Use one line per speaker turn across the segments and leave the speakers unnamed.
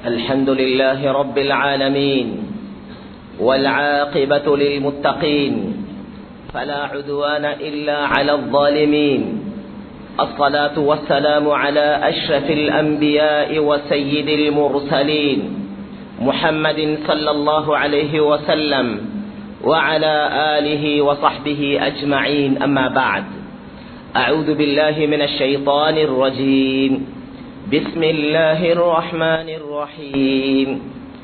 الحمد لله رب العالمين والعاقبة للمتقين فلا عدوان إلا على الظالمين الصلاة والسلام على أشرف الأنبياء وسيد المرسلين محمد صلى الله عليه وسلم وعلى آله وصحبه أجمعين أما بعد أعوذ بالله من الشيطان الرجيم بسم الله الرحمن الرحيم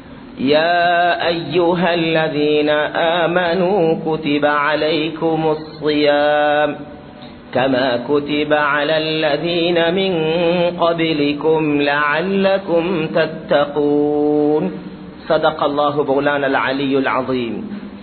يا أيها الذين آمنوا كتب عليكم الصيام كما كتب على الذين من قبلكم لعلكم تتقون صدق الله مولانا العلي العظيم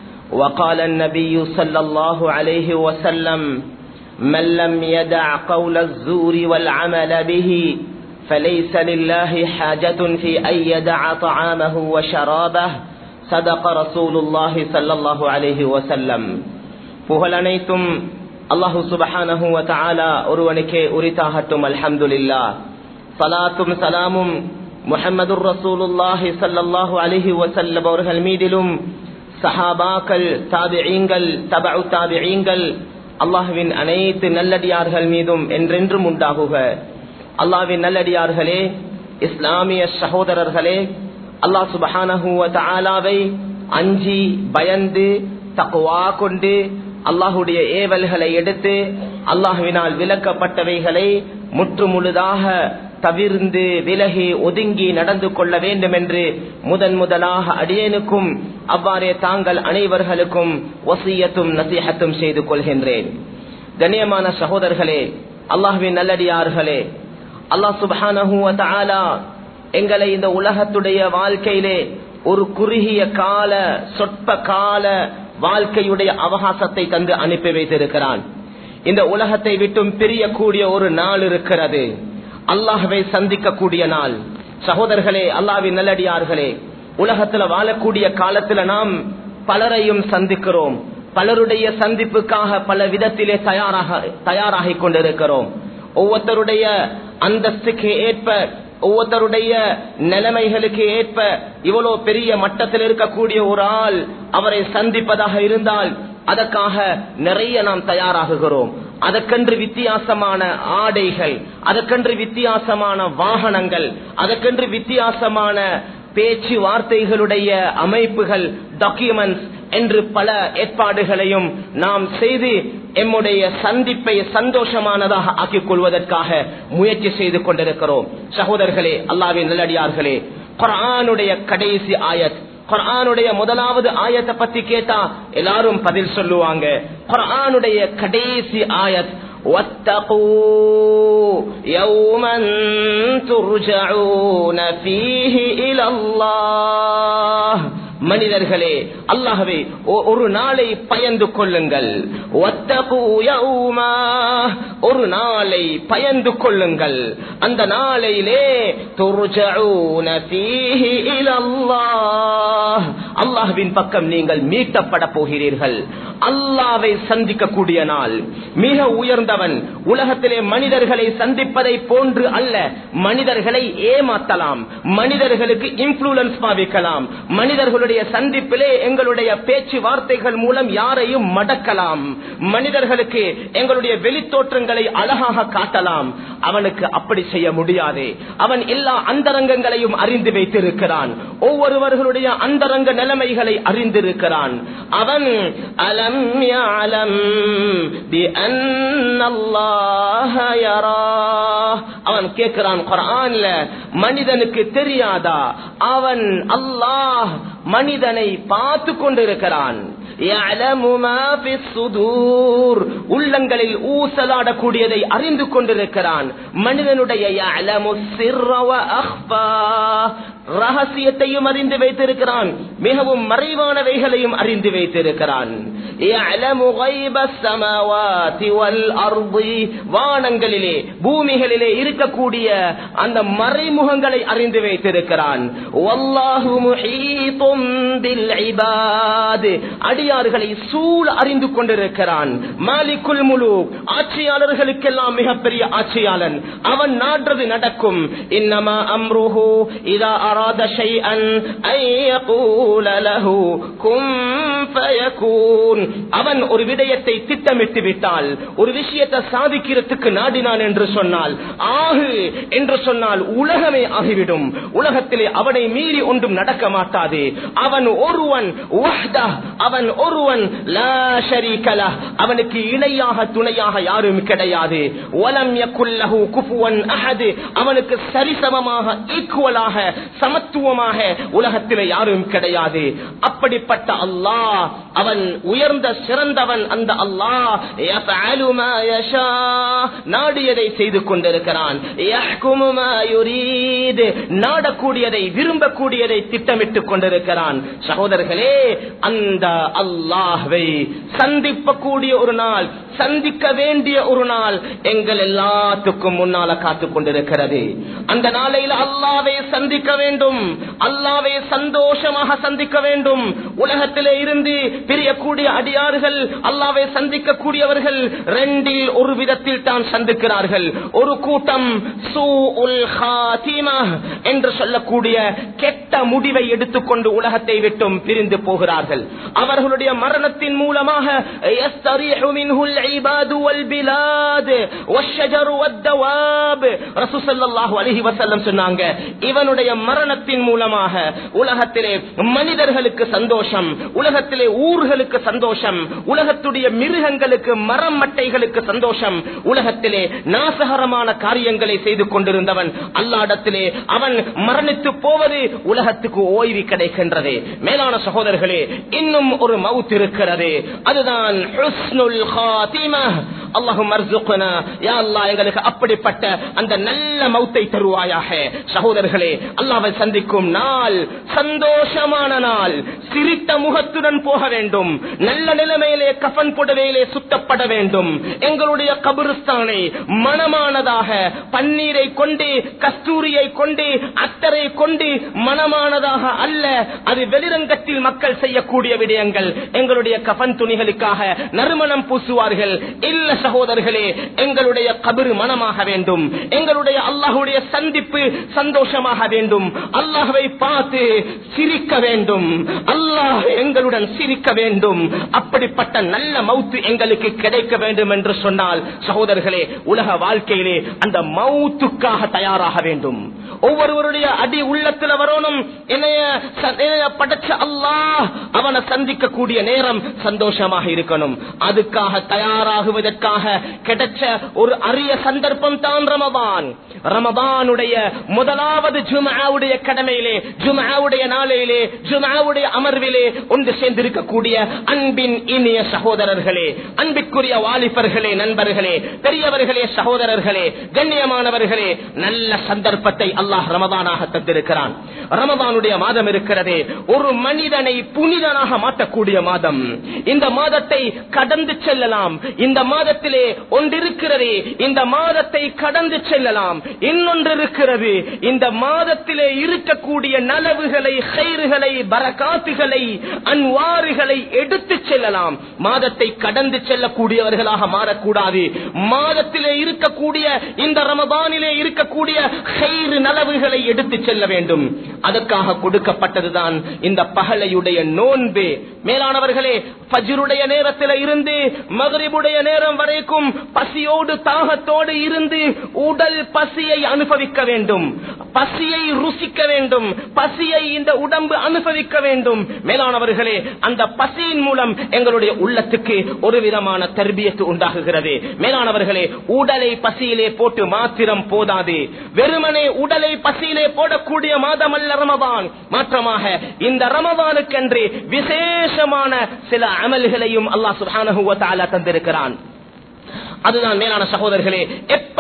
وقال النبي صلى الله عليه وسلم من لم يدع قول الزور والعمل به فليس لله حاجة في أن يدع طعامه وشرابه صدق رسول الله صلى الله عليه وسلم புகழ் அனைத்தும் அல்லாஹு சுபஹானஹு வ தஆலா ஒருவனுக்கே உரித்தாகட்டும் அல்ஹம்துலில்லாஹ் சலாத்தும் சலாமும் முஹம்மதுர் ரசூலுல்லாஹி ஸல்லல்லாஹு அலைஹி வஸல்லம் அவர்கள் மீதிலும் சஹாபாக்கள் தாபிஈங்கள் தபஉ தாபிஈங்கள் அல்லாஹ்வின் அனைத்து நல்லடியார்கள் மீதும் என்றென்றும் உண்டாகுக அல்லாவின் நல்லடியார்களே இஸ்லாமிய சகோதரர்களே அல்லாஹ் சுபஹானஹுவை அஞ்சி பயந்து தக்குவா கொண்டு அல்லாஹுடைய ஏவல்களை எடுத்து அல்லாஹுவினால் விலக்கப்பட்டவைகளை முற்று முழுதாக தவிர்ந்து விலகி ஒதுங்கி நடந்து கொள்ள வேண்டும் என்று முதன் முதலாக அடியேனுக்கும் அவ்வாறே தாங்கள் அனைவர்களுக்கும் வசியத்தும் நசீகத்தும் செய்து கொள்கின்றேன் கண்ணியமான சகோதரர்களே அல்லாஹுவின் நல்லடியார்களே அல்லாஹ் சுபானஹூ எங்களை இந்த உலகத்துடைய வாழ்க்கையிலே ஒரு குறுகிய கால சொற்ப கால வாழ்க்கையுடைய அவகாசத்தை தந்து அனுப்பி வைத்திருக்கிறான் இந்த உலகத்தை விட்டும் பிரியக்கூடிய ஒரு நாள் இருக்கிறது அல்லாஹவை சந்திக்கக்கூடிய நாள் சகோதரர்களே அல்லாவின் நல்லடியார்களே உலகத்துல வாழக்கூடிய காலத்துல நாம் பலரையும் சந்திக்கிறோம் பலருடைய சந்திப்புக்காக பல விதத்திலே தயாராக தயாராகி கொண்டிருக்கிறோம் ஒவ்வொருத்தருடைய அந்தஸ்துக்கு ஏற்ப ஒவ்வொருத்தருடைய நிலைமைகளுக்கு ஏற்ப இவ்வளவு பெரிய மட்டத்தில் இருக்கக்கூடிய ஒரு ஆள் அவரை சந்திப்பதாக இருந்தால் அதற்காக நிறைய நாம் தயாராகுகிறோம் அதற்கென்று வித்தியாசமான ஆடைகள் அதற்கென்று வித்தியாசமான வாகனங்கள் அதற்கென்று வித்தியாசமான பேச்சு வார்த்தைகளுடைய அமைப்புகள் டாக்குமெண்ட்ஸ் என்று பல ஏற்பாடுகளையும் நாம் செய்து எம்முடைய சந்திப்பை சந்தோஷமானதாக ஆக்கிக் கொள்வதற்காக முயற்சி செய்து கொண்டிருக்கிறோம் சகோதரர்களே அல்லாவின் நல்லடியார்களே குரானுடைய கடைசி ஆயத் குரானுடைய முதலாவது ஆயத்தை பத்தி கேட்டா எல்லாரும் பதில் சொல்லுவாங்க குரானுடைய கடைசி ஆயத் واتقوا يوما ترجعون فيه إلى الله மனிதர்களே அல்லாஹவே ஒரு நாளை பயந்து கொள்ளுங்கள் ஒரு நாளை பயந்து கொள்ளுங்கள் அந்த நாளையிலே அல்லாஹ்வின் பக்கம் நீங்கள் மீட்டப்பட போகிறீர்கள் அல்லாவை சந்திக்கக்கூடிய நாள் மிக உயர்ந்தவன் உலகத்திலே மனிதர்களை சந்திப்பதை போன்று அல்ல மனிதர்களை ஏமாத்தலாம் மனிதர்களுக்கு இன்ஃபுளுன்ஸ் பாவிக்கலாம் மனிதர்களுடைய சந்திப்பிலே எங்களுடைய பேச்சு வார்த்தைகள் மூலம் யாரையும் மடக்கலாம் மனிதர்களுக்கு எங்களுடைய வெளித்தோற்றங்களை அழகாக காட்டலாம் அவனுக்கு அப்படி செய்ய முடியாது அவன் எல்லா அந்தரங்கங்களையும் அறிந்து வைத்திருக்கிறான் ஒவ்வொருவர்களுடைய அந்தரங்க நிலைமைகளை அறிந்திருக்கிறான் அவன் அலம் அலம் அவன் கேட்கிறான் குரான்ல மனிதனுக்கு தெரியாதா அவன் அல்லாஹ் மனிதனை பார்த்து கொண்டிருக்கிறான் உள்ளங்களில் ஊசலாடக்கூடியதை அறிந்து கொண்டிருக்கிறான் மனிதனுடைய ரகசியத்தையும் அறிந்து வைத்திருக்கிறான் மிகவும் மறைவானவைகளையும் அறிந்து வைத்திருக்கிறான் يعلم غيب السماوات والأرض வானங்களிலே பூமிகளிலே இருக்கக்கூடிய அந்த மறைமுகங்களை அறிந்து வைத்திருக்கிறான் வல்லாஹு முஹீதும் பில் இபாத் அடியார்களை சூழ அறிந்து கொண்டிருக்கிறான் மாலிக்குல் முழு ஆட்சியாளர்களுக்கெல்லாம் மிகப்பெரிய ஆட்சியாளன் அவன் நாடுறது நடக்கும் இன்னமா அம்ருஹு இதா அராத ஷைஅன் ஐ யகூல லஹு கும் ஃபயகூன் அவன் ஒரு விடயத்தை திட்டமிட்டு விட்டால் ஒரு விஷயத்தை சாதிக்கிறதுக்கு நாடினான் என்று சொன்னால் ஆகு என்று சொன்னால் உலகமே ஆகிவிடும் உலகத்திலே அவனை மீறி ஒன்றும் நடக்க மாட்டாது அவன் ஒருவன் வஹ்தா, அவன் ஒருவன் லா ஷரீக லஹ். அவனுக்கு இணையாக துணையாக யாரும் கிடையாது வலம் யகுல்லஹு குஃபுவன் அஹத் அவனுக்கு சரிசமமாக ஈக்குவலாக சமத்துவமாக உலகத்திலே யாரும் கிடையாது அப்படிப்பட்ட அல்லாஹ் அவன் உயர்ந்த சிறந்தவன் அந்த அல்லாஹ் யஃஅலு மா யஷா நாடியதை செய்து கொண்டிருக்கிறான் யஹ்குமு மா யுரீத் நாடக்கூடியதை விரும்பக்கூடியதை திட்டமிட்டுக் கொண்டிருக்கிறான் சகோதரர்களே அந்த அல்லாஹ்வை சந்திப்பக்கூடிய ஒரு நாள் சந்திக்க வேண்டிய ஒரு நாள் எங்கள் எல்லாத்துக்கும் முன்னால காத்துக் கொண்டிருக்கிறது அந்த நாளையில் அல்லாவை சந்திக்க வேண்டும் அல்லாவை சந்தோஷமாக சந்திக்க வேண்டும் உலகத்திலே இருந்து பிரியக்கூடிய அடியார்கள் அல்லாவை சந்திக்க கூடியவர்கள் ரெண்டில் ஒரு விதத்தில் தான் சந்திக்கிறார்கள் ஒரு கூட்டம் சூஉல் ஹாத்திமா என்று சொல்லக்கூடிய கெட்ட முடிவை எடுத்துக்கொண்டு உலகத்தை விட்டும் பிரிந்து போகிறார்கள் அவர்களுடைய மரணத்தின் மூலமாக يستريح منه العباد والبلاد والشجر والدواب رسول صلى الله عليه وسلم சொன்னாங்க இவனுடைய மரணத்தின் மூலமாக உலகத்திலே மனிதர்களுக்கு சந்தோஷம் உலகத்திலே ஊர்களுக்கு சந்தோஷம் உலகத்துடைய மிருகங்களுக்கு மரம் மட்டைகளுக்கு சந்தோஷம் உலகத்திலே நாசகரமான காரியங்களை செய்து கொண்டிருந்தவன் அல்லாடத்திலே அவன் மரணித்து போவது உலகத்துக்கு ஓய்வு கிடைக்கின்றது மேலான சகோதரர்களே இன்னும் ஒரு மவுத் இருக்கிறது அதுதான் ஹுஸ்னுல் ஹாத்திமா அல்லாஹும் அர்சுக்னா யா அல்லாஹ் எங்களுக்கு அப்படிப்பட்ட அந்த நல்ல மௌத்தை தருவாயாக சகோதரர்களே அல்லாஹ்வை சந்திக்கும் நாள் சந்தோஷமான நாள் சிரித்த முகத்துடன் போக வேண்டும் நல்ல நிலைமையிலே கஃன் புடவையிலே சுத்தப்பட வேண்டும் எங்களுடைய கபிரிஸ்தானை மனமானதாக பன்னீரை கொண்டு கஸ்தூரியை கொண்டு அத்தரை கொண்டு மனமானதாக அல்ல அது வெளிரங்கத்தில் மக்கள் செய்யக்கூடிய விடயங்கள் எங்களுடைய கஃன் துணிகளுக்காக நறுமணம் பூசுவார்கள் இல்ல சகோதரர்களே எங்களுடைய கபிர் மனமாக வேண்டும் எங்களுடைய அல்லாஹுடைய சந்திப்பு சந்தோஷமாக வேண்டும் அல்லாஹ்வை பார்த்து சிரிக்க வேண்டும் அல்லாஹ் எங்களுடன் சிரிக்க வேண்டும் அப்படிப்பட்ட நல்ல மவுத்து எங்களுக்கு கிடைக்க வேண்டும் என்று சொன்னால் சகோதரர்களே உலக வாழ்க்கையிலே அந்த மவுத்துக்காக தயாராக வேண்டும் ஒவ்வொருவருடைய அடி உள்ளத்துல வரணும் என்னைய ச- என்னைய படைச்ச அல்லாஹ் அவனை சந்திக்க கூடிய நேரம் சந்தோஷமாக இருக்கணும் அதுக்காக தயாராகுவதற்காக கிடைச்ச ஒரு அரிய சந்தர்ப்பம் தான் ரமபான் ரமபானுடைய முதலாவது ஜுமாவுடைய கடமையிலே ஜுமாவுடைய நாளையிலே ஜுமாவுடைய அமர்விலே ஒன்று சேர்ந்திருக்கக்கூடிய அன்பின் இனிய சகோதரர்களே அன்பிற்குரிய வாலிபர்களே நண்பர்களே பெரியவர்களே சகோதரர்களே கண்ணியமானவர்களே நல்ல சந்தர்ப்பத்தை அல்லாஹ் ரமதானாக தந்திருக்கிறான் ரமதானுடைய மாதம் இருக்கிறதே ஒரு மனிதனை புனிதனாக மாற்றக்கூடிய மாதம் இந்த மாதத்தை கடந்து செல்லலாம் இந்த மாதத்திலே ஒன்றிருக்கிறதே இந்த மாதத்தை கடந்து செல்லலாம் இன்னொன்று இருக்கிறது இந்த மாதத்திலே இருக்கக்கூடிய நலவுகளை கயிறுகளை பரகாத்துகளை அன்வாறுகளை எடுத்து செல்லலாம் மாதத்தை கடந்து செல்லக்கூடியவர்களாக மாறக்கூடாது மாதத்திலே இருக்கக்கூடிய இந்த ரமபானிலே இருக்கக்கூடிய கயிறு நலவுகளை எடுத்து செல்ல வேண்டும் அதற்காக கொடுக்கப்பட்டதுதான் இந்த பகலையுடைய நோன்பு மேலானவர்களே பஜ்ருடைய நேரத்தில் இருந்து மகரிபுடைய நேரம் வரைக்கும் பசியோடு தாகத்தோடு இருந்து உடல் பசியை அனுபவிக்க வேண்டும் பசியை ருசிக்க வேண்டும் பசியை இந்த உடம்பு அனுபவிக்க வேண்டும் மேலானவர்களே அந்த பசியின் மூலம் எங்களுடைய உள்ளத்துக்கு ஒரு விதமான தர்பியத்து உண்டாகுகிறது மேலானவர்களே உடலை பசியிலே போட்டு மாத்திரம் போதாது வெறுமனே உடலை பசியிலே போடக்கூடிய மாதம் அல்ல ரமபான் மாற்றமாக இந்த ரமபானுக்கென்று விசேஷமான சில அமல்களையும் அல்லாஹ் சுப்ஹானஹு வ தஆலா தந்திருக்கிறான் அதுதான் மேலான சகோதரர்களே எப்ப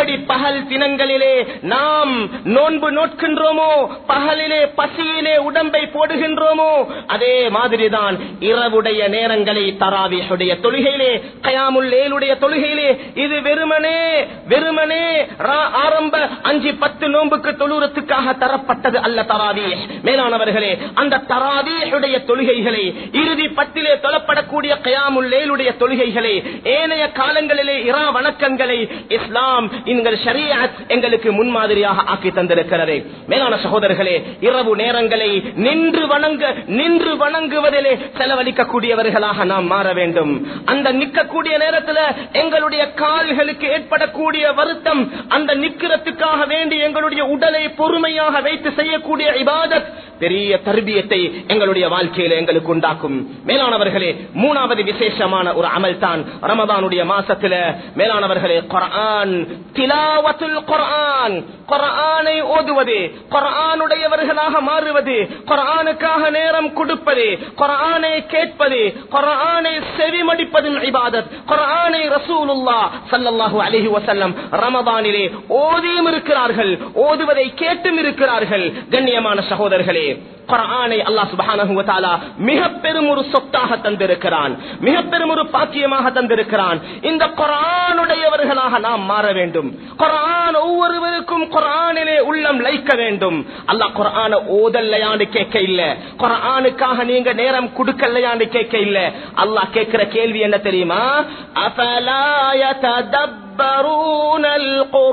எப்படி பகல் தினங்களிலே நாம் நோன்பு நோட்கின்றோமோ பகலிலே பசியிலே உடம்பை போடுகின்றோமோ அதே மாதிரிதான் இரவுடைய நேரங்களை தராவியுடைய தொழுகையிலே கயாமுல் லேலுடைய தொழுகையிலே இது வெறுமனே வெறுமனே ரா- ஆரம்ப அஞ்சு பத்து நோன்புக்கு தொழுறத்துக்காக தரப்பட்டது அல்ல தராவி மேலானவர்களே அந்த தராவியுடைய தொழுகைகளை இறுதி பத்திலே தொழப்படக்கூடிய கயாமுல் லேலுடைய தொழுகைகளை ஏனைய காலங்களிலே இரா வணக்கங்களை இஸ்லாம் எங்கள் ஷரியத் எங்களுக்கு முன்மாதிரியாக ஆக்கி தந்திருக்கிறது மேலான சகோதரர்களே இரவு நேரங்களை நின்று வணங்க நின்று வணங்குவதிலே செலவழிக்கக்கூடியவர்களாக நாம் மாற வேண்டும் அந்த நிற்கக்கூடிய நேரத்தில் எங்களுடைய கால்களுக்கு ஏற்படக்கூடிய வருத்தம் அந்த நிக்கிறதுக்காக வேண்டி எங்களுடைய உடலை பொறுமையாக வைத்து செய்யக்கூடிய இபாதத் பெரிய தர்பியத்தை எங்களுடைய வாழ்க்கையில எங்களுக்கு உண்டாக்கும் மேலானவர்களே மூணாவது விசேஷமான ஒரு அமல் தான் ரமதானுடைய மாசத்துல மேலானவர்களே குர்ஆன் திலாவத்துல் குர்ஆன் குர்ஆனை ஓதுவது குர்ஆனுடையவர்களாக மாறுவது குர்ஆனுக்காக நேரம் கொடுப்பது குர்ஆனை கேட்பது குர்ஆனை செவிமடிப்பதின் இபாதத் குர்ஆனை ரசூலுல்லா ஸல்லல்லாஹு அலைஹி வஸல்லம் ரமதானிலே ஓதியும் இருக்கிறார்கள் ஓதுவதை கேட்டும் இருக்கிறார்கள் கண்ணியமான சகோதரர்களே குர்ஆனை அல்லாஹ் சுப்ஹானஹு வ தஆலா மிக பெரும் ஒரு சொத்தாக தந்திருக்கிறான் மிக பெரும் ஒரு பாக்கியமாக தந்திருக்கிறான் இந்த குர்ஆனுடையவர்களாக நாம் மாற வேண்டும் குர்ஆன் ஒவ்வொருவருக்கும் குர்ஆனிலே உள்ளம் லைக்க வேண்டும் அல்லாஹ் குர்ஆனை ஓதல்லையான்னு கேட்க இல்ல குர்ஆனுக்காக நீங்க நேரம் கொடுக்கலையான்னு கேட்க இல்ல அல்லாஹ் கேட்கிற கேள்வி என்ன தெரியுமா அஃபலா யததப்பரூனல்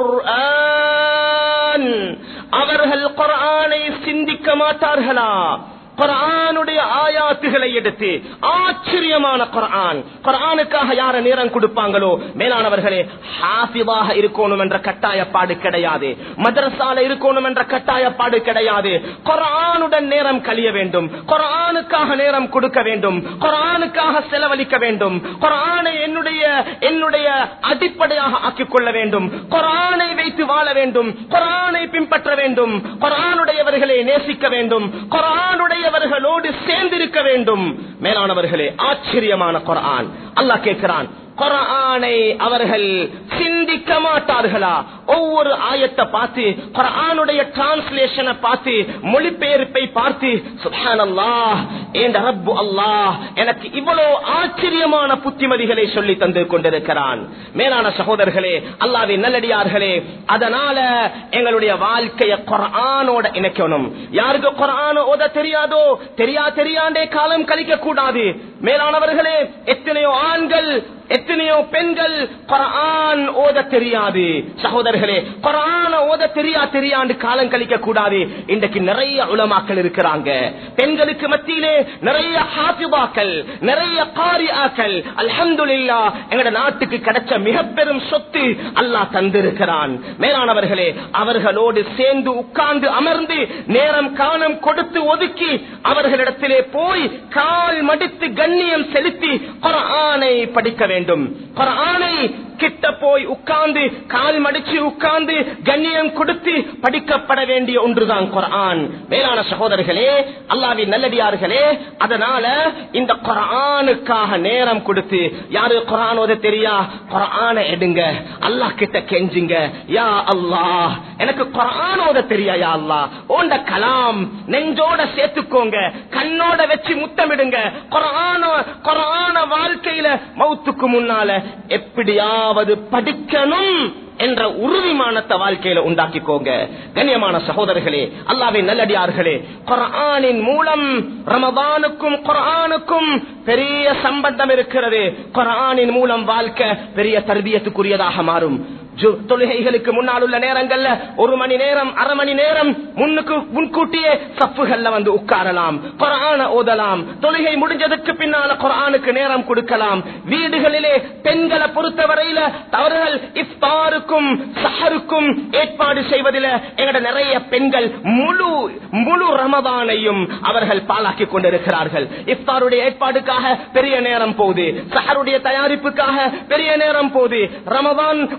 குர்ஆன் அவர்கள் குர்ஆனை சிந்திக்க மாட்டார்களா குர்ஆனுடைய ஆயாத்துகளை எடுத்து ஆச்சரியமான குர்ஆன் குர்ஆனுக்காக யார நேரம் கொடுப்பாங்களோ மேலானவர்களே ஹாஃபிதாக இருக்கணும் என்ற கட்டாயப்பாடு கிடையாது மதரசால இருக்கணும் என்ற கட்டாயப்பாடு கிடையாது குர்ஆனுடன் நேரம் கழிய வேண்டும் குர்ஆனுக்காக நேரம் கொடுக்க வேண்டும் குர்ஆனுக்காக செலவழிக்க வேண்டும் குர்ஆனை என்னுடைய என்னுடைய அடிப்படையாக ஆக்கிக் கொள்ள வேண்டும் குர்ஆனை வைத்து வாழ வேண்டும் குர்ஆனை பின்பற்ற வேண்டும் குர்ஆனுடையவர்களை நேசிக்க வேண்டும் குர்ஆனுடையவர்களோடு சேர்ந்திருக்க வேண்டும் மேலானவர்களே ஆச்சரியமான குர்ஆன் அல்லாஹ் கேட்கிறான் குர்ஆனை அவர்கள் சிந்திக்க மாட்டார்களா ஒவ்வொரு ஆயத்தை பார்த்து குர்ஆனுடைய டிரான்ஸ்லேஷனை பார்த்து மொழிபெயர்ப்பை பார்த்து சுப்ஹானல்லாஹ் என்ற ரப்பு அல்லாஹ் எனக்கு இவ்வளவு ஆச்சரியமான புத்திமதிகளை சொல்லி தந்து கொண்டிருக்கிறான் மேலான சகோதரர்களே அல்லாவின் நல்லடியார்களே அதனால எங்களுடைய வாழ்க்கையை குர்ஆனோட இணைக்கணும் யாருக்கு குர்ஆன ஓத தெரியாதோ தெரியா தெரியாண்டே காலம் கழிக்க கூடாது மேலானவர்களே எத்தனையோ ஆண்கள் எத்தனையோ பெண்கள் குரான் ஓத தெரியாது சகோதரர்களே குரான ஓத தெரியா தெரியாண்டு காலம் கழிக்க கூடாது இன்றைக்கு நிறைய உலமாக்கள் இருக்கிறாங்க பெண்களுக்கு மத்தியிலே நிறைய ஹாபிபாக்கள் நிறைய காரியாக்கள் அல்ஹம்துலில்லா எங்கட நாட்டுக்கு கிடைச்ச மிக பெரும் சொத்து அல்லாஹ் தந்திருக்கிறான் மேலானவர்களே அவர்களோடு சேர்ந்து உட்கார்ந்து அமர்ந்து நேரம் காலம் கொடுத்து ஒதுக்கி அவர்களிடத்திலே போய் கால் மடித்து கண்ணியம் செலுத்தி குரானை படிக்க வேண்டும் குரானை கிட்ட போய் உட்கார்ந்து கால் மடிச்சு உட்கார்ந்து கண்ணியம் கொடுத்து படிக்கப்பட வேண்டிய ஒன்றுதான் குரான் மேலான சகோதரர்களே அல்லாவின் நல்லடியார்களே அதனால இந்த குரானுக்காக நேரம் கொடுத்து யாரு குரான் ஓத தெரியா குரானை எடுங்க அல்லாஹ் கிட்ட கெஞ்சுங்க யா அல்லாஹ் எனக்கு குரான் ஓத தெரியா யா அல்லாஹ் ஓண்ட கலாம் நெஞ்சோட சேர்த்துக்கோங்க கண்ணோட வச்சு முத்தமிடுங்க குரான குரான வாழ்க்கையில மௌத்துக்கு முன்னால எப்படியாவது படிக்கணும் என்ற உறுதிமானத்தை வாழ்க்கையில உண்டாக்கிக்கோங்க கண்ணியமான சகோதரர்களே அல்லாவின் நல்லடியார்களே குரானின் மூலம் ரமதானுக்கும் குரானுக்கும் பெரிய சம்பந்தம் இருக்கிறது குரானின் மூலம் வாழ்க்கை பெரிய தர்பியத்துக்குரியதாக மாறும் ஜு- தொழுகைகளுக்கு முன்னால் உள்ள நேரங்கள்ல ஒரு மணி நேரம் அரை மணி நேரம் முன்னுக்கு முன்கூட்டியே சப்புகள்ல வந்து உட்காரலாம் குரான ஓதலாம் தொழுகை முடிஞ்சதுக்கு பின்னால குரானுக்கு நேரம் கொடுக்கலாம் வீடுகளிலே பெண்களை பொறுத்தவரையில அவர்கள் இஃப்தாருக்கும் சஹருக்கும் ஏற்பாடு செய்வதில் எங்கட நிறைய பெண்கள் முழு முழு ரமதானையும் அவர்கள் பாலாக்கி கொண்டிருக்கிறார்கள் இஃப்தாருடைய ஏற்பாடுக்காக பெரிய நேரம் போகுது சஹருடைய தயாரிப்புக்காக பெரிய நேரம் போகுது ரமதான் முடிஞ்சு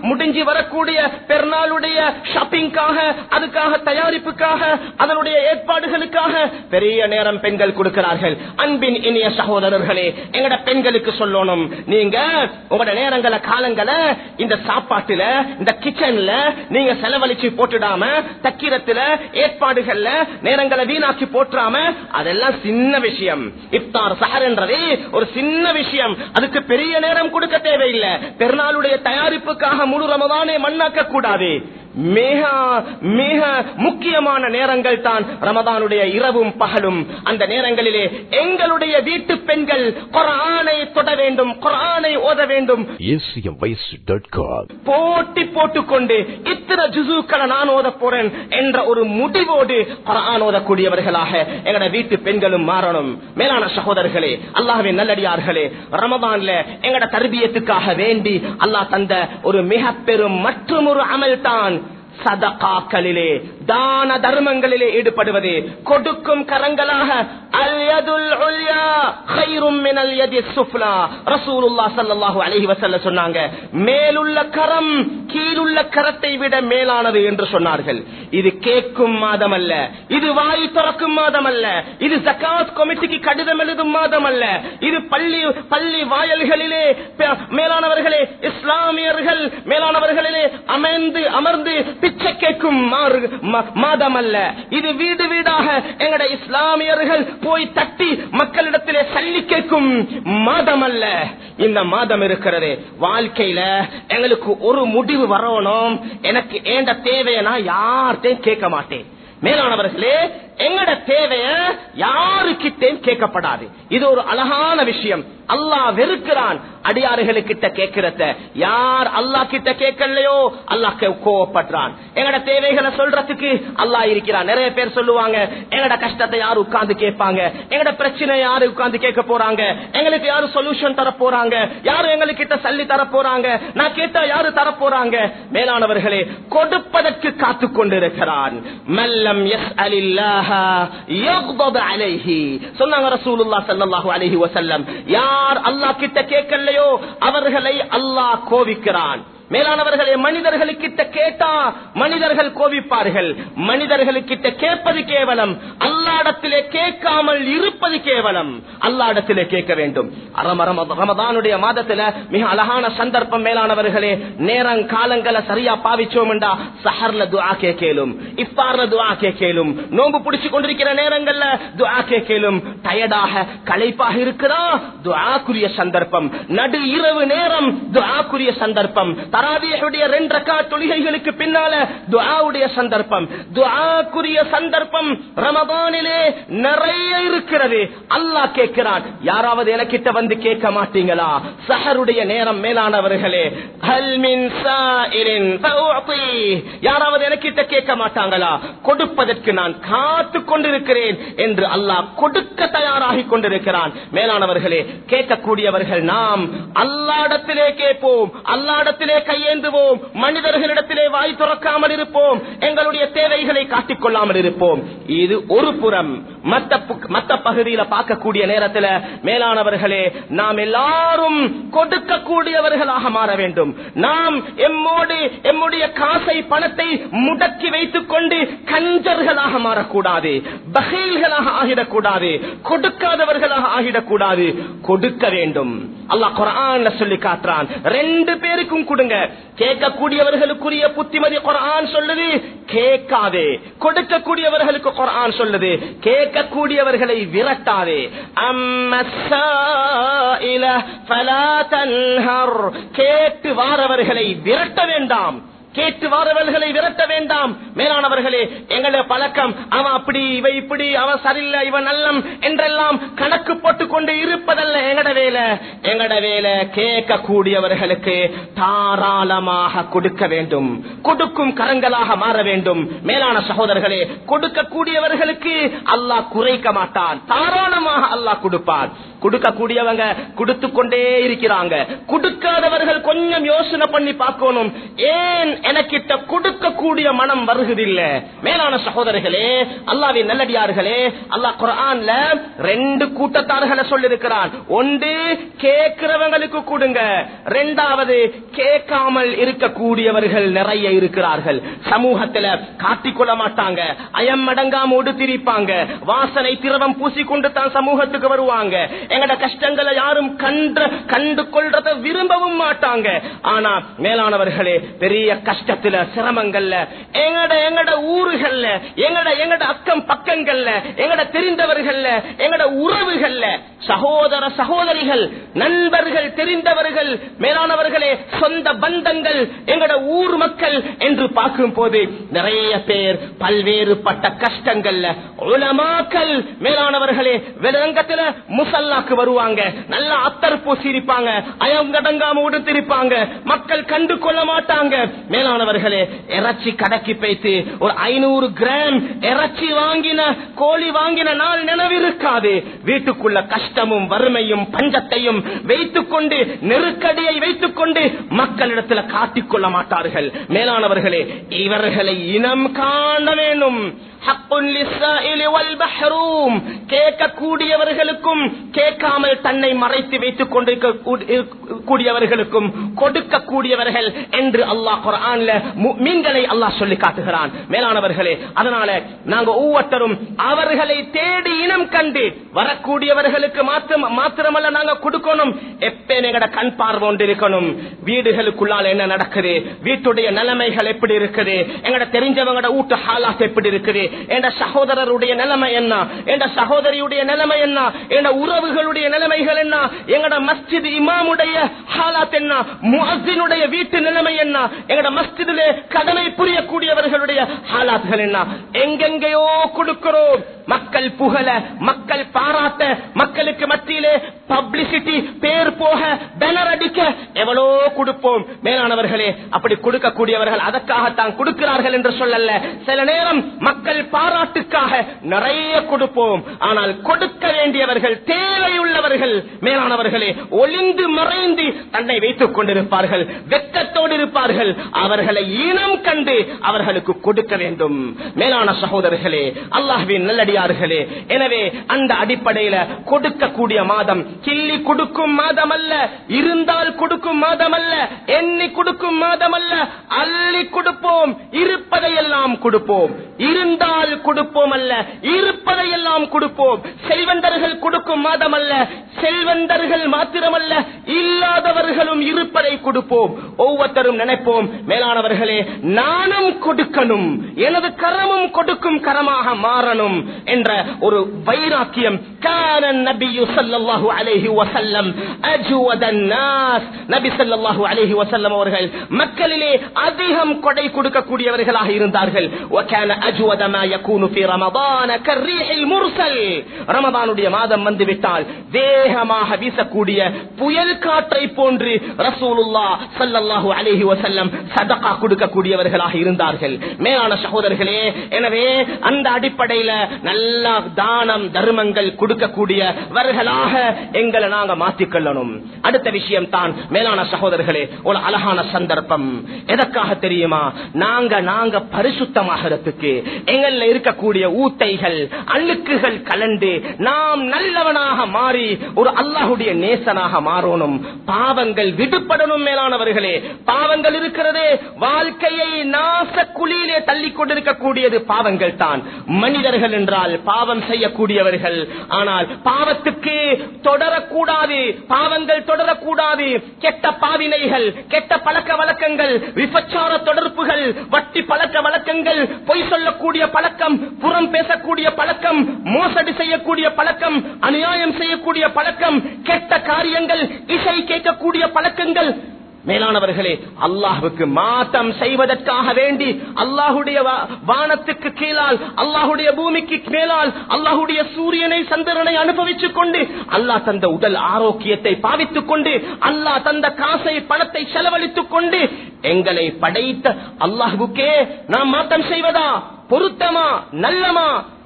வரக்கூடிய பெருநாளுடைய ஷாப்பிங்காக அதுக்காக தயாரிப்புக்காக அதனுடைய ஏற்பாடுகளுக்காக பெரிய நேரம் பெண்கள் கொடுக்கிறார்கள் அன்பின் இனிய சகோதரர்களே எங்கட பெண்களுக்கு சொல்லணும் நீங்க உங்களோட நேரங்கள காலங்களை இந்த சாப்பாட்டுல இந்த கிச்சன்ல நீங்க செலவழிச்சு போட்டுடாம தக்கிரத்துல ஏற்பாடுகள்ல நேரங்களை வீணாக்கி போட்டுறாம அதெல்லாம் சின்ன விஷயம் இப்தார் சஹர் என்றதே ஒரு சின்ன விஷயம் அதுக்கு பெரிய நேரம் கொடுக்க தேவையில்லை பெருநாளுடைய தயாரிப்புக்காக முழு ரமதானே மண்ணாக்க கூடாது மிக மிக முக்கியமான நேரங்கள் தான் ரமதானுடைய இரவும் பகலும் அந்த நேரங்களிலே எங்களுடைய வீட்டு பெண்கள் குரானை தொட வேண்டும் குரானை ஓத வேண்டும்
acmvoice.com
போட்டி போட்டுக்கொண்டு இத்தனை ஜுசுக்களை நான் ஓத போறேன் என்ற ஒரு முடிவோடு குரான் ஓதக்கூடியவர்களாக எங்கட வீட்டு பெண்களும் மாறணும் மேலான சகோதரர்களே அல்லாஹ்வின் நல்லடியார்களே ரமதான்ல எங்கட தர்பியத்துக்காக வேண்டி அல்லாஹ் தந்த ஒரு மிக பெரும் மற்றும் ஒரு அமல் தான் சதகாக்களிலே தான தர்மங்களிலே ஈடுபடுவது கொடுக்கும் கரங்களாக அல்யதுல் உல்யா கைரும் மினல் யதி சுஃப்லா ரசூலுல்லாஹ் ஸல்லல்லாஹு அலைஹி வஸல்லம் சொன்னாங்க மேலுள்ள கரம் கீழுள்ள கரத்தை விட மேலானது என்று சொன்னார்கள் இது கேட்கும் மாதம் அல்ல இது வாய் திறக்கும் மாதம் அல்ல இது ஜகாத் கமிட்டிக்கு கடிதம் எழுதும் மாதம் அல்ல இது பள்ளி பள்ளி வாயல்களிலே ப- மேலானவர்களே இஸ்லாமியர்கள் மேலானவர்களிலே அமர்ந்து அமர்ந்து பிச்சை கேட்கும் மாறு- ம- மாதம் அல்ல இது வீடு வீடாக எங்கட இஸ்லாமியர்கள் போய் தட்டி மக்களிடத்திலே சல்லி கேட்கும் மாதம் அல்ல இந்த மாதம் இருக்கிறது வாழ்க்கையில எங்களுக்கு ஒரு முடிவு வரணும் எனக்கு ஏண்ட தேவையை நான் யார்கிட்டையும் கேட்க மாட்டேன் மேலானவர்களே எங்கட தேவைய யாருக்கிட்டையும் கேட்கப்படாது இது ஒரு அழகான விஷயம் அல்லாஹ் வெறுக்கிறான் அடியாறுகளுக்கிட்ட கேட்கிறத யார் அல்லாஹ் கிட்ட கேட்கலையோ அல்லாஹ் கே- கோவப்படுறான் எங்கட தேவைகளை சொல்றதுக்கு அல்லாஹ் இருக்கிறான் நிறைய பேர் சொல்லுவாங்க எங்கட கஷ்டத்தை யாரு உட்கார்ந்து கேட்பாங்க எங்கட பிரச்சனை யாரு உட்கார்ந்து கேட்க போறாங்க எங்களுக்கு யாரு சொல்யூஷன் தர போறாங்க யாரு எங்களுக்கு கிட்ட சல்லி தர போறாங்க நான் கேட்டா யாரு தர போறாங்க மேலானவர்களே கொடுப்பதற்கு காத்து கொண்டிருக்கிறான் மல்லம் எஸ் அலில்லாஹ அலைஹி சொன்னாங்க ரசூலுல்லாஹ் ஸல்லல்லாஹு அலைஹி வஸல்லம் யார் அல்லாஹ் கிட்ட கேட்கலையோ அவர்களை அல்லாஹ் கோவிக்கிறான் மேலானவர்களே மனிதர்களுக்கிட்ட கேட்டா மனிதர்கள் கோபிப்பார்கள் மனிதர்களுக்கிட்ட கேட்பது கேவலம் அல்லாடத்திலே கேட்காமல் இருப்பது கேவலம் அல்லாடத்திலே கேட்க வேண்டும் அரம ரம- ரமதானுடைய மாதத்துல மிக அழகான சந்தர்ப்பம் மேலானவர்களே நேரம் காலங்களை சரியா பாவிச்சோம்டா சஹர்ல துஆ கேட்கலும் இஃப்தார்ல துஆ கேட்கலும் நோன்பு பிடிச்சு கொண்டிருக்கிற நேரங்கள்ல துஆ கேட்கலும் டயர்டாக களைப்பாக இருக்கிறா துஆக்குரிய சந்தர்ப்பம் நடு இரவு நேரம் துஆக்குரிய சந்தர்ப்பம் தராவியுடைய ரெண்டு ரக்கா தொழுகைகளுக்கு பின்னால துஆவுடைய சந்தர்ப்பம் துஆக்குரிய சந்தர்ப்பம் ரமதானிலே நிறைய இருக்கிறது அல்லாஹ் கேட்கிறான் யாராவது எனக்கிட்ட வந்து கேட்க மாட்டீங்களா சஹருடைய நேரம் மேலானவர்களே ஹல் மின் சாயிரின் ஃபஉத்தி. யாராவது எனக்கிட்ட கேட்க மாட்டாங்களா கொடுப்பதற்கு நான் காத்து கொண்டிருக்கிறேன் என்று அல்லாஹ் கொடுக்க தயாராகி கொண்டிருக்கிறான் மேலானவர்களே கேட்கக்கூடியவர்கள் நாம் அல்லாடத்திலே கேட்போம் அல்லாடத்திலே கையேந்துவோம் மனிதர்களிடத்திலே வாய் துறக்காமல் இருப்போம் எங்களுடைய தேவைகளை காட்டிக் கொள்ளாமல் இருப்போம் இது ஒரு புறம் மத்த பு- மத்த பகுதியில பார்க்கக்கூடிய நேரத்துல மேலானவர்களே நாம் எல்லாரும் கொடுக்கக்கூடியவர்களாக மாற வேண்டும் நாம் எம்மோடு எம்முடைய காசை பணத்தை முடக்கி வைத்துக் கொண்டு கஞ்சர்களாக மாறக்கூடாது பகீல்களாக ஆகிடக்கூடாது கொடுக்காதவர்களாக ஆகிடக்கூடாது கொடுக்க வேண்டும் அல்லாஹ் குரான் சொல்லி காட்டுறான் ரெண்டு பேருக்கும் கொடுங்க கேட்கக்கூடியவர்களுக்குரிய புத்திமதி குரான் சொல்லுது கேட்காதே கொடுக்கக்கூடியவர்களுக்கு குரான் சொல்லுது கேட்கக்கூடியவர்களை விரட்டாதே அம்மஸ்ஸாயில ஃபலா தன்ஹர். கேட்டு வாரவர்களை விரட்ட வேண்டாம் கேட்டு வாரவர்களை விரட்ட வேண்டாம் மேலானவர்களே எங்களுடைய பழக்கம் அவன் அப்படி இவ இப்படி அவன் சரியில்லை இவன் நல்லம் என்றெல்லாம் கணக்கு போட்டுக் கொண்டு இருப்பதல்ல எங்கட வேலை எங்கட வேலை கேட்கக்கூடியவர்களுக்கு தாராளமாக கொடுக்க வேண்டும் கொடுக்கும் கரங்களாக மாற வேண்டும் மேலான சகோதரர்களே கொடுக்கக்கூடியவர்களுக்கு அல்லாஹ் குறைக்க மாட்டான் தாராளமாக அல்லாஹ் கொடுப்பான் கொடுக்கக்கூடியவங்க கொடுத்து கொண்டே இருக்கிறாங்க கொடுக்காதவர்கள் கொஞ்சம் யோசனை பண்ணி பார்க்கணும் ஏன் எனக்கிட்ட கொடுக்கக்கூடிய மனம் வருகிறதில்லை மேலான சகோதரர்களே அல்லாவின் நல்லடியார்களே அல்லாஹ் குரான்ல ரெண்டு கூட்டத்தார்களை சொல்லிருக்கிறான் ஒன்று கேட்கிறவங்களுக்கு கொடுங்க ரெண்டாவது கேட்காமல் இருக்கக்கூடியவர்கள் நிறைய இருக்கிறார்கள் சமூகத்துல காட்டிக்கொள்ள மாட்டாங்க அயம் அடங்காம உடுத்திருப்பாங்க வாசனை திரவம் பூசிக்கொண்டு தான் சமூகத்துக்கு வருவாங்க எங்கட கஷ்டங்களை யாரும் கண்டு கண்டு கொள்றத விரும்பவும் மாட்டாங்க ஆனா மேலானவர்களே பெரிய கஷ்டத்துல சிரமங்கள்ல எங்கட எங்கட ஊர்கள்ல எங்கட எங்கட அக்கம் பக்கங்கள்ல எங்கட தெரிந்தவர்கள்ல எங்கட உறவுகள்ல சகோதர சகோதரிகள் நண்பர்கள் தெரிந்தவர்கள் மேலானவர்களே சொந்த பந்தங்கள் எங்கட ஊர் மக்கள் என்று பார்க்கும் போது நிறைய பேர் பல்வேறுபட்ட கஷ்டங்கள்ல உலமாக்கல் மேலானவர்களே வெள்ளங்கத்துல முசல்லாக்கு வருவாங்க நல்லா அத்தர் பூசி இருப்பாங்க அயங்கடங்காம உடுத்திருப்பாங்க மக்கள் கண்டு கொள்ள மாட்டாங்க மேலானவர்களே இறைச்சி கடைக்கு போய்த்து ஒரு ஐநூறு கிராம் இறைச்சி வாங்கின கோழி வாங்கின நாள் நினைவிருக்காது வீட்டுக்குள்ள கஷ்டமும் வறுமையும் பஞ்சத்தையும் வைத்துக் கொண்டு நெருக்கடியை வைத்துக் கொண்டு மக்களிடத்துல காட்டிக்கொள்ள மாட்டார்கள் மேலானவர்களே இவர்களை இனம் காண வேண்டும் கேட்கக்கூடியவர்களுக்கும் கேட்காமல் தன்னை மறைத்து வைத்துக் கொண்டிருக்கக்கூடியவர்களுக்கும் கொடுக்கக்கூடியவர்கள் என்று அல்லாஹ் குரான்ல மீன்களை அல்லாஹ் சொல்லி காட்டுகிறான் மேலானவர்களே அதனால நாங்க ஒவ்வொருத்தரும் அவர்களை தேடி இனம் கண்டு வரக்கூடியவர்களுக்கு மாத்திரம் மாத்திரமல்ல நாங்க கொடுக்கணும் எப்ப எங்கட கண் பார்வை ஒன்று இருக்கணும் வீடுகளுக்குள்ளால என்ன நடக்குது வீட்டுடைய நிலைமைகள் எப்படி இருக்குது எங்கட தெரிஞ்சவங்கட ஊட்ட ஹாலாத் எப்படி இருக்குது என்ற சகோதரருடைய நிலைமை என்ன என்ற சகோதரியுடைய நிலைமை என்ன என்ற உறவுகளுடைய நிலைமைகள் என்ன எங்கட மஸ்ஜித் இமாமுடைய ஹாலாத் என்ன முஹினுடைய வீட்டு நிலைமை என்ன எங்கட மஸ்ஜிதிலே கடமை புரியக்கூடியவர்களுடைய ஹாலாத்கள் என்ன எங்கெங்கேயோ கொடுக்கிறோம் மக்கள் புகழ மக்கள் பாராட்ட மக்களுக்கு மத்தியிலே பப்ளிசிட்டி பேர் போக பேனர் அடிக்க எவ்வளோ கொடுப்போம் மேலானவர்களே அப்படி கொடுக்கக்கூடியவர்கள் அதற்காகத்தான் கொடுக்கிறார்கள் என்று சொல்லல சில நேரம் மக்கள் பாராட்டுக்காக நிறைய கொடுப்போம் ஆனால் கொடுக்க வேண்டியவர்கள் தேவையுள்ளவர்கள் மேலானவர்களே ஒளிந்து மறைந்து தன்னை வைத்துக் கொண்டிருப்பார்கள் வெக்கத்தோடு இருப்பார்கள் அவர்களை இனம் கண்டு அவர்களுக்கு கொடுக்க வேண்டும் மேலான சகோதரர்களே அல்லாஹ்வின் நல்லடியார்களே எனவே அந்த அடிப்படையில கொடுக்கக்கூடிய மாதம் கிள்ளி கொடுக்கும் மாதம் அல்ல இருந்தால் கொடுக்கும் மாதம் அல்ல எண்ணி கொடுக்கும் மாதம் அல்ல அள்ளி கொடுப்போம் இருப்பதையெல்லாம் கொடுப்போம் இருந்தால் கொடுப்போம் அல்ல இருப்பதையெல்லாம் கொடுப்போம் செல்வந்தர்கள் கொடுக்கும் மாதம் அல்ல செல்வந்தர்கள் மாத்திரமல்ல இல்லாதவர்களும் இருப்பதை கொடுப்போம் ஒவ்வொருத்தரும் நினைப்போம் மேலானவர்களே நானும் கொடுக்கணும் எனது கரமும் கொடுக்கும் கரமாக மாறணும் என்ற ஒரு வைராக்கியம் கான நபியு ஸல்லல்லாஹு அலைஹி வஸல்லம் அஜ்வதன் நாஸ் நபி ஸல்லல்லாஹு அலைஹி வஸல்லம் அவர்கள் மக்களிலே அதிகம் கொடை கொடுக்கக்கூடியவர்களாக இருந்தார்கள் وكان اجود ما يكون في رمضان كالريح المرسل ரமதானுடைய மாதம் வந்து விட்டால் வேகமாக வீசக்கூடிய புயல் காற்றை போன்று ரசூலுல்லா ஸல்லல்லாஹு அலைஹி வஸல்லம் சதகா கொடுக்கக்கூடியவர்களாக இருந்தார்கள் மேலான சகோதரர்களே எனவே அந்த அடிப்படையில நல்ல தானம் தர்மங்கள் கொடுக்கக்கூடியவர்களாக எங்களை நாங்க மாற்றிக்கொள்ளணும் அடுத்த விஷயம் தான் மேலான சகோதரர்களே ஒரு அழகான சந்தர்ப்பம் எதற்காக தெரியுமா நாங்க நாங்க பரிசுத்தமாகிறதுக்கு எங்கள்ல இருக்கக்கூடிய ஊத்தைகள் அழுக்குகள் கலந்து நாம் நல்லவனாக மாறி ஒரு அல்லாஹுடைய நேசனாக மாறணும் பாவங்கள் விடுபடணும் மேலானவர்களே பாவங்கள் இருக்கிறதே வாழ்க்கையை நாச குழியிலே தள்ளி கொண்டிருக்கக்கூடியது பாவங்கள் தான் மனிதர்கள் என்றால் பாவம் செய்யக்கூடியவர்கள் ஆனால் பாவத்துக்கு தொடரக்கூடாது பாவங்கள் தொடரக்கூடாது கெட்ட பாவினைகள் கெட்ட பழக்க வழக்கங்கள் விபச்சார தொடர்புகள் வட்டி பழக்க வழக்கங்கள் பொய் சொல்லக்கூடிய பழக்கம் புறம் பேசக்கூடிய பழக்கம் மோசடி செய்யக்கூடிய பழக்கம் அநியாயம் செய்யக்கூடிய பழக்கம் கெட்ட காரியங்கள் இசை கேட்கக்கூடிய பழக்கங்கள் மேலானவர்களே அல்லாஹுக்கு மாற்றம் செய்வதற்காக வேண்டி அல்லாஹுடைய வா- வானத்துக்கு கீழால் அல்லாஹுடைய பூமிக்கு மேலால் அல்லாஹுடைய சூரியனை சந்திரனை அனுபவித்துக் கொண்டு அல்லாஹ் தந்த உடல் ஆரோக்கியத்தை பாவித்துக் கொண்டு அல்லாஹ் தந்த காசை பணத்தை செலவழித்துக் கொண்டு எங்களை படைத்த அல்லாஹுக்கே நாம் மாற்றம் செய்வதா பொருத்தமா நல்லமா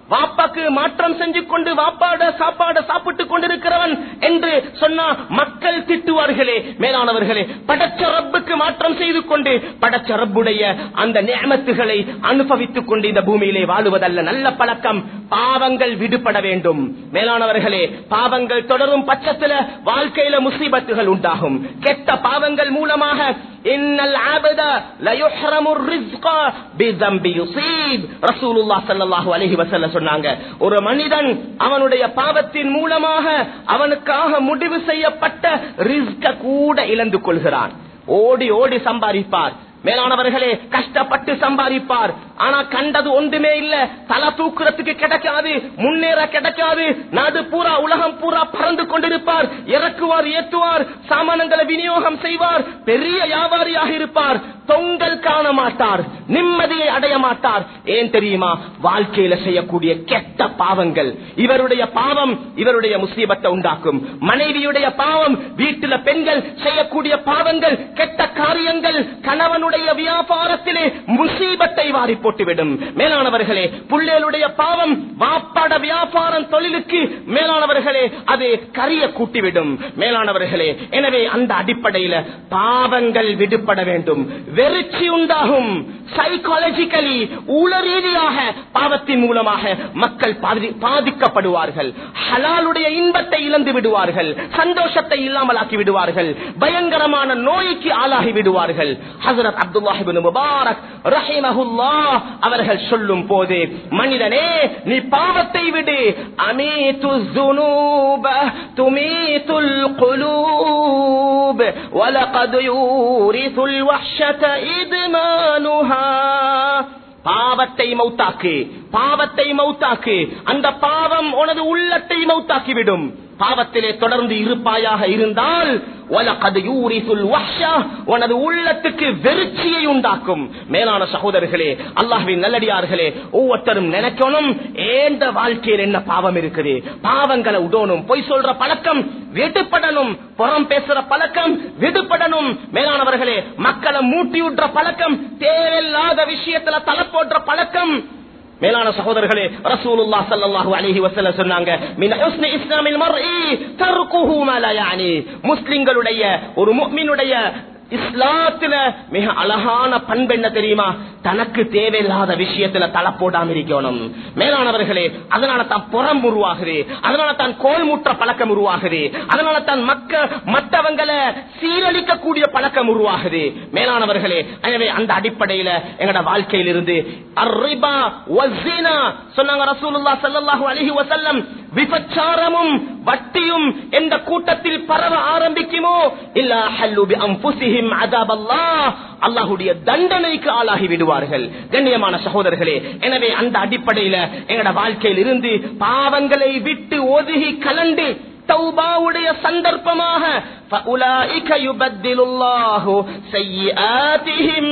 வாப்பாக்கு மாற்றம் செஞ்சு கொண்டு வாப்பாட சாப்பாட சாப்பிட்டு கொண்டிருக்கிறவன் என்று சொன்னா மக்கள் திட்டுவார்களே மேலானவர்களே படைச்ச ரப்புக்கு மாற்றம் செய்து கொண்டு படைச்ச ரப்புடைய அந்த நியமத்துகளை அனுபவித்துக் கொண்டு இந்த பூமியிலே வாழுவதல்ல நல்ல பழக்கம் பாவங்கள் விடுபட வேண்டும் மேலானவர்களே பாவங்கள் தொடரும் பட்சத்துல வாழ்க்கையில முசீபத்துகள் உண்டாகும் கெட்ட பாவங்கள் மூலமாக இன்னல் ஆபத லயுஹ்ரமு ரிஸ்க பிதம்பி யுசீப் ரசூலுல்லாஹ் ஸல்லல்லாஹு அலைஹி வஸல்லம் சொன்னாங்க ஒரு மனிதன் அவனுடைய பாவத்தின் மூலமாக அவனுக்காக முடிவு செய்யப்பட்ட ரிஸ்க கூட இழந்து கொள்கிறான் ஓடி ஓடி சம்பாதிப்பார் மேலானவர்களே கஷ்டப்பட்டு சம்பாதிப்பார் ஆனா கண்டது ஒன்றுமே இல்ல தலை தூக்குறதுக்கு கிடைக்காது முன்னேற கிடைக்காது நாடு பூரா உலகம் பூரா பறந்து கொண்டிருப்பார் இறக்குவார் ஏற்றுவார் சாமானங்களை விநியோகம் செய்வார் பெரிய வியாபாரியாக இருப்பார் தொங்கல் காண மாட்டார் நிம்மதியை அடைய மாட்டார் ஏன் தெரியுமா வாழ்க்கையில செய்யக்கூடிய கெட்ட பாவங்கள் இவருடைய பாவம் இவருடைய முசீபத்தை உண்டாக்கும் மனைவியுடைய பாவம் வீட்டில பெண்கள் செய்யக்கூடிய பாவங்கள் கெட்ட காரியங்கள் கணவனுடைய வியாபாரத்திலே முசீபத்தை வாரி போட்டுவிடும் மேலானவர்களே புள்ளேலுடைய பாவம் வாப்பாட வியாபாரம் தொழிலுக்கு மேலானவர்களே அது கரிய கூட்டிவிடும் மேலானவர்களே எனவே அந்த அடிப்படையில பாவங்கள் விடுபட வேண்டும் வெறிச்சி உண்டாகும் சைக்காலஜிக்கலி உள ரீதியாக பாவத்தின் மூலமாக மக்கள் பாதி- பாதிக்கப்படுவார்கள் ஹலாலுடைய இன்பத்தை இழந்து விடுவார்கள் சந்தோஷத்தை இல்லாமலாக்கி விடுவார்கள் பயங்கரமான நோய்க்கு ஆளாகி விடுவார்கள் ஹசரத் அப்துல்லாஹிபின் முபாரக் ரஹிமஹுல்லாஹ் அவர்கள் சொல்லும் போது மனிதனே நீ பாவத்தை விடு அமீது الذنوب تميت القلوب ولقد يورث الوحشة إدمانها பாவத்தை மௌத்தாக்கு பாவத்தை மௌத்தாக்கு அந்த பாவம் உனது உள்ளத்தை மௌத்தாக்கிவிடும் பாவத்திலே தொடர்ந்து இருப்பாயாக இருந்தால் வலகது யூரிசுல் வஹ்ஷா, உனது உள்ளத்துக்கு வெறுச்சியை உண்டாக்கும் மேலான சகோதரர்களே அல்லாஹ்வின் நல்லடியார்களே ஒவ்வொருத்தரும் நினைக்கணும் ஏந்த வாழ்க்கையில் என்ன பாவம் இருக்குது பாவங்களை உடணும் பொய் சொல்ற பழக்கம் விடுபடணும் புறம் பேசுற பழக்கம் விடுபடணும் மேலானவர்களே மக்களை மூட்டி விடுற பழக்கம் தேவையில்லாத விஷயத்துல தலை போடுற பழக்கம் மேலான சகோதரர்களே ரசூலுல்லாஹ் ஸல்லல்லாஹு அலைஹி வஸல்லம் சொன்னாங்க மின் ஹுஸ்னி இஸ்லாமில் மர்இ தர்குஹு மா லா யானி முஸ்லிம்களுடைய ஒரு முஃமினுடைய இஸ்லாத்துல மிக அழகான பண்பு என்ன தெரியுமா தனக்கு தேவையில்லாத விஷயத்துல தலை போடாம இருக்கணும் மேலானவர்களே அதனால தான் புறம் உருவாகுது அதனால தான் கோல் மூற்ற பழக்கம் உருவாகுது அதனால தான் மக்க மற்றவங்களை சீரழிக்கக்கூடிய பழக்கம் உருவாகுது மேலானவர்களே எனவே அந்த அடிப்படையில எங்கட வாழ்க்கையில் இருந்து அர்ரிபா வஸ்ஸினா சொன்னாங்க ரசூலுல்லாஹ் ஸல்லல்லாஹு அலைஹி வஸல்லம் விபச்சாரமும் வட்டியும் எந்த கூட்டத்தில் பரவ ஆரம்பிக்குமோ இல்லா ஹல்லு பி அன்ஃபுஸிஹிம் அஸாபல்லாஹ் அல்லாஹ்வுடைய தண்டனைக்கு ஆளாகி விடுவார்கள் கண்ணியமான சகோதரர்களே எனவே அந்த அடிப்படையில எங்கட வாழ்க்கையில் இருந்து பாவங்களை விட்டு ஒதுகி கலண்டு தௌபாவுடைய சந்தர்ப்பமாக فَأُولَئِكَ يُبَدِّلُ اللَّهُ سَيِّئَاتِهِمْ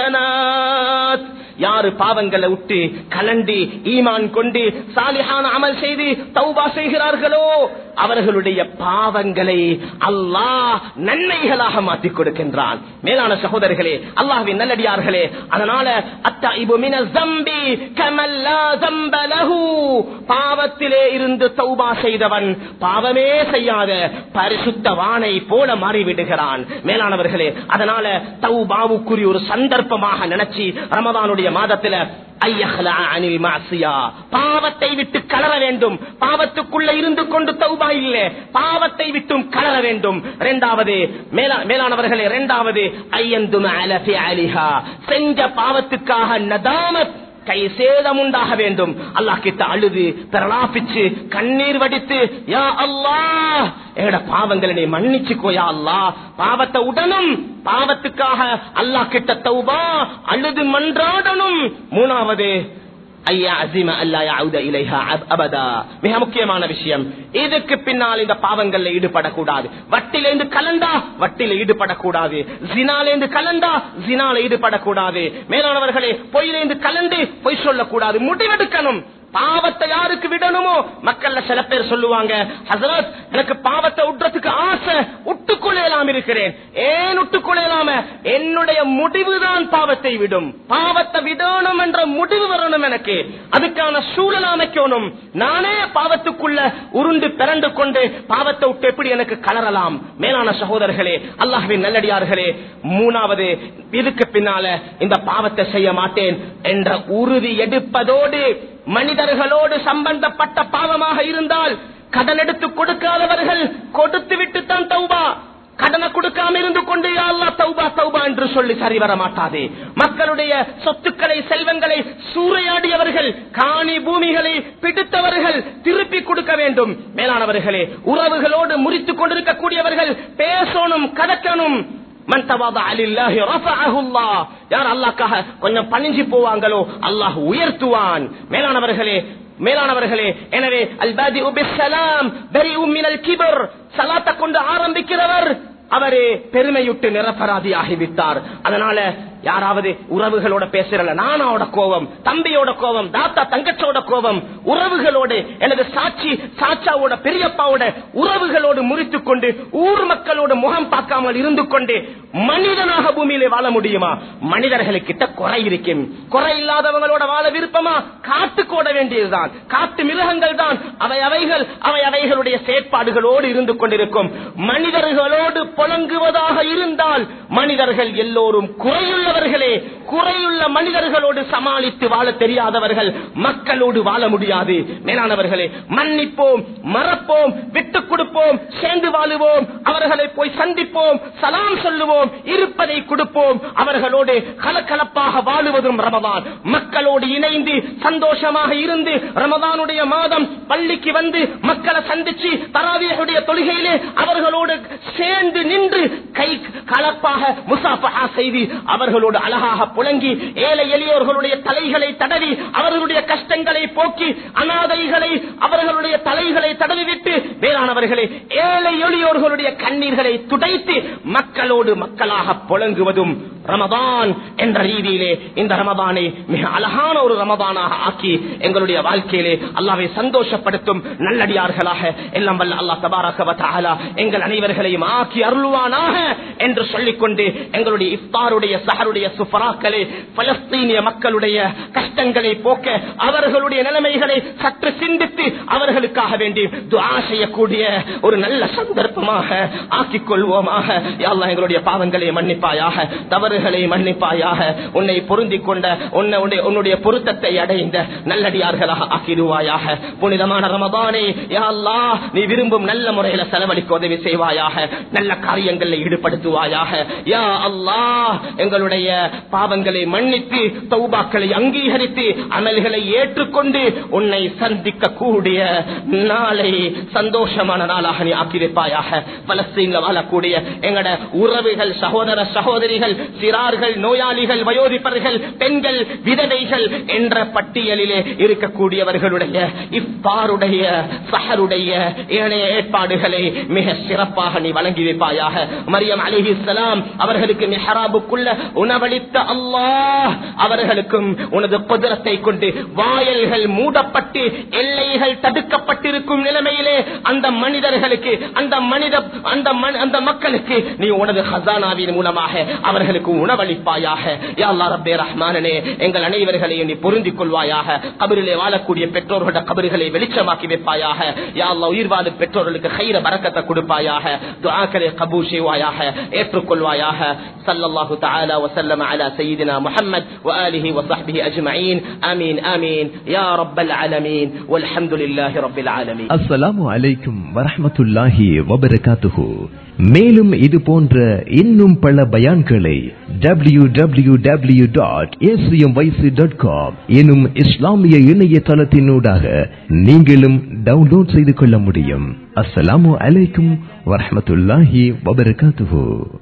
حَسَنَاتٍ யாரு பாவங்களை விட்டு கலண்டு ஈமான் கொண்டு சாலிஹான அமல் செய்து தௌபா செய்கிறார்களோ அவர்களுடைய பாவங்களை அல்லாஹ் நன்மைகளாக மாற்றிக் கொடுக்கின்றான் மேலான சகோதரர்களே அல்லாஹ்வின் நல்லடியார்களே அதனால அத்தாயிபு மின ஜம்பி கமல்லா ஜம்பலஹு பாவத்திலே இருந்து தௌபா செய்தவன் பாவமே செய்யாத பரிசுத்தவானை போல மாறிவிடுகிறான் மேலானவர்களே அதனால தௌபாவுக்குரிய ஒரு சந்தர்ப்பமாக நினைச்சு ரமதானுடைய மாதத்துல ஐயஹ்லா அனில் மாசியா பாவத்தை விட்டு கலர வேண்டும் பாவத்துக்குள்ள இருந்து கொண்டு தௌபா இல்ல பாவத்தை விட்டும் கலர வேண்டும் இரண்டாவது மேலா- மேலானவர்களே இரண்டாவது ஐயந்து அலஃபி அலிஹா செஞ்ச பாவத்துக்காக நதாமத் கை சேதம் உண்டாக வேண்டும் அல்லாஹ் கிட்ட அழுது பிரலாபிச்சு கண்ணீர் வடித்து யா அல்லாஹ் எங்கட பாவங்களை நீ மன்னிச்சுக்கோ யா அல்லாஹ் பாவத்தை உடனும் பாவத்துக்காக அல்லாஹ் கிட்ட தௌபா அழுது மன்றாடணும் மூணாவது ஐயா அசிம அல்லா யாவுத இலைஹா அப்- அபதா மிக முக்கியமான விஷயம் இதுக்கு பின்னால் இந்த பாவங்கள்ல ஈடுபடக்கூடாது வட்டிலேந்து கலந்தா வட்டில ஈடுபடக்கூடாது ஜினாலேந்து கலந்தா ஜினால ஈடுபடக்கூடாது மேலானவர்களே பொய்யிலேந்து கலந்து பொய் சொல்லக்கூடாது முடிவெடுக்கணும் பாவத்தை யாருக்கு விடணுமோ மக்கள்ல சில பேர் சொல்லுவாங்க ஹசரத் எனக்கு பாவத்தை விட்டுறதுக்கு ஆசை உட்டுக்கொள்ளலாம் இருக்கிறேன் ஏன் உட்டுக்கொள்ளலாம என்னுடைய முடிவுதான் பாவத்தை விடும் பாவத்தை விடணும் என்ற முடிவு வரணும் எனக்கு அதுக்கான சூழல் அமைக்கணும் நானே பாவத்துக்குள்ள உருண்டு பிறண்டு கொண்டு பாவத்தை விட்டு எப்படி எனக்கு கலரலாம் மேலான சகோதரர்களே அல்லாஹ்வின் நல்லடியார்களே மூணாவது இதுக்கு பின்னால இந்த பாவத்தை செய்ய மாட்டேன் என்ற உறுதி எடுப்பதோடு மனிதர்களோடு சம்பந்தப்பட்ட பாவமாக இருந்தால் கடன் எடுத்து கொடுக்காதவர்கள் கொடுத்து விட்டு தான் தௌபா கடனை கொடுக்காம இருந்து கொண்டு "யா அல்லாஹ் தௌபா தௌபா என்று சொல்லி சரி வர மாட்டாது மக்களுடைய சொத்துக்களை செல்வங்களை சூறையாடியவர்கள் காணி பூமிகளை பிடித்தவர்கள் திருப்பி கொடுக்க வேண்டும் மேலானவர்களே உறவுகளோடு முறித்துக் கொண்டிருக்கக்கூடியவர்கள் பேசணும் கடக்கணும் மன் தவாதா அலில்லாஹி ரஃபஅஹு அல்லாஹ். யார் அல்லாஹ்க்காக கொஞ்சம் பணிஞ்சு போவாங்களோ அல்லாஹ் உயர்த்துவான் மேலானவர்களே மேலானவர்களே எனவே அல்பாதி உபிஸ்ஸலாம் பரிஉ மினல் கிபர் சலாத்தை கொண்டு ஆரம்பிக்கிறவர் அவரே பெருமையுட்டு நிரபராதி ஆகிவிட்டார் அதனால யாராவது உறவுகளோட பேசுறல நானாவோட கோபம் தம்பியோட கோபம் தாத்தா தங்கச்சோட கோபம் உறவுகளோடு எனது சாட்சி சாச்சாவோட பெரியப்பாவோட உறவுகளோடு முறித்துக் கொண்டு ஊர் மக்களோடு முகம் பார்க்காமல் இருந்து கொண்டு மனிதனாக பூமியிலே வாழ முடியுமா மனிதர்களுக்கிட்ட குறை இருக்கும் குறை இல்லாதவங்களோட வாழ விருப்பமா காட்டு கோட வேண்டியதுதான் காட்டு மிருகங்கள் தான் அவை அவைகள் அவை அவைகளுடைய செயற்பாடுகளோடு இருந்து கொண்டிருக்கும் மனிதர்களோடு புழங்குவதாக இருந்தால் மனிதர்கள் எல்லோரும் குறையுள்ளவர்களே குறையுள்ள மனிதர்களோடு சமாளித்து வாழ தெரியாதவர்கள் மக்களோடு வாழ முடியாது மேலானவர்களே மன்னிப்போம் மறப்போம் விட்டுக் கொடுப்போம் சேர்ந்து வாழுவோம் அவர்களை போய் சந்திப்போம் சலாம் சொல்லுவோம் இருப்பதை கொடுப்போம் அவர்களோடு கலக்கலப்பாக வாழுவதும் ரமதான் மக்களோடு இணைந்து சந்தோஷமாக இருந்து ரமதானுடைய மாதம் பள்ளிக்கு வந்து மக்களை சந்திச்சு தராவியுடைய தொழுகையிலே அவர்களோடு சேர்ந்து நின்று கை கலப்பாக முசாஃபஹா செய்து அவர்களோடு அழகாக புழங்கி ஏழை எளியோர்களுடைய தலைகளை தடவி அவர்களுடைய கஷ்டங்களை போக்கி அனாதைகளை அவர்களுடைய தலைகளை தடவிவிட்டு வேளாணவர்களே ஏழை எளியோர்களுடைய கண்ணீர்களை துடைத்து மக்களோடு மக்களாக புழங்குவதும் ரமதான் என்ற ரீதியிலே இந்த ரமதானை மிக அழகான ஒரு ரமதானாக ஆக்கி எங்களுடைய வாழ்க்கையிலே அல்லாவை சந்தோஷப்படுத்தும் நல்லடியார்களாக எல்லாம் வல்ல அல்லாஹ் தபாரக வ தஆலா எங்கள் அனைவர்களையும் ஆக்கி அருள்வானாக என்று சொல்லிக்கொண்டு எங்களுடைய இஃப்தாருடைய சஹருடைய சுஃபராக்களே பலஸ்தீனிய மக்களுடைய கஷ்டங்களை போக்க அவர்களுடைய நிலைமைகளை சற்று சிந்தித்து அவர்களுக்காக வேண்டி துஆ செய்யக்கூடிய ஒரு நல்ல சந்தர்ப்பமாக ஆக்கிக் கொள்வோமாக யா அல்லாஹ் எங்களுடைய பாவங்களை மன்னிப்பாயாக தவறுகளை மன்னிப்பாயாக உன்னை பொருந்திக் கொண்ட உன்னை உன்னுடைய- உன்னுடைய பொருத்தத்தை அடைந்த நல்லடியார்களாக ஆக்கிடுவாயாக புனிதமான ரமதானே யா அல்லாஹ் நீ விரும்பும் நல்ல முறையில செலவழிக்க உதவி செய்வாயாக நல்ல காரியங்களில் ஈடுபடுத்துவாயாக யா அல்லாஹ் எங்களுடைய பாவங்களை மன்னித்து தௌபாக்களை அங்கீகரித்து அமல்களை ஏற்றுக்கொண்டு உன்னை சந்திக்க கூடிய நாளை சந்தோஷமான நாளாக நீ ஆக்கி வைப்பாயாக பலஸ்தீன்ல வாழக்கூடிய எங்கட உறவுகள் சகோதர சகோதரிகள் சிறார்கள் நோயாளிகள் வயோதிபர்கள் பெண்கள் விதவைகள் என்ற பட்டியலிலே இருக்கக்கூடியவர்களுடைய இப்பாருடைய சஹருடைய ஏனைய ஏற்பாடுகளை மிக சிறப்பாக நீ வழங்கி வைப்பாயாக மரியம் அலிஹிஸ்லாம் அவர்களுக்கு மெஹராபுக்குள்ள உணவளித்த அல்லாஹ் அவர்களுக்கும் உனது குதிரத்தை கொண்டு வாயல்கள் மூடப்பட்டு எல்லைகள் தடுக்கப்பட்டிருக்கும் நிலைமையிலே அந்த மனிதர்களுக்கு அந்த மனித அந்த மனி- அந்த மக்களுக்கு நீ உனது ஹசானாவின் மூலமாக அவர்களுக்கு உணவளிப்பாயாக யா அல்லாஹ் ரப்பே ரஹ்மானனே எங்கள் அனைவர்களையும் நீ பொருந்திக் கொள்வாயாக கபரிலே வாழக்கூடிய பெற்றோர்களோட கபறுகளை வெளிச்சமாக்கி வைப்பாயாக யா அல்லாஹ் உயிர் வாழும் பெற்றோர்களுக்கு கைர பரக்கத்தை கொடுப்பாயாக துஆக்களை கபூல் செய்வாயாக ஏற்றுக்கொள்வாயாக ஸல்லல்லாஹு தஆலா வஸல்லம் அலா சய்யிதினா முஹம்மத் وآله وصحبه أجمعين آمين آمين يا رب العالمين والحمد لله رب العالمين
அஸ்ஸலாமு அலைக்கும் வரஹ்மத்துல்லாஹி வபரகாத்துஹு மேலும் இது போன்ற இன்னும் பல பயான்களை W W W dot dot com எனும் இஸ்லாமிய இணையதளத்தினூடாக நீங்களும் டவுன்லோட் செய்து கொள்ள முடியும் அஸ்ஸலாமு அலைக்கும் வரஹ்மத்துல்லாஹி வபரகாத்துஹு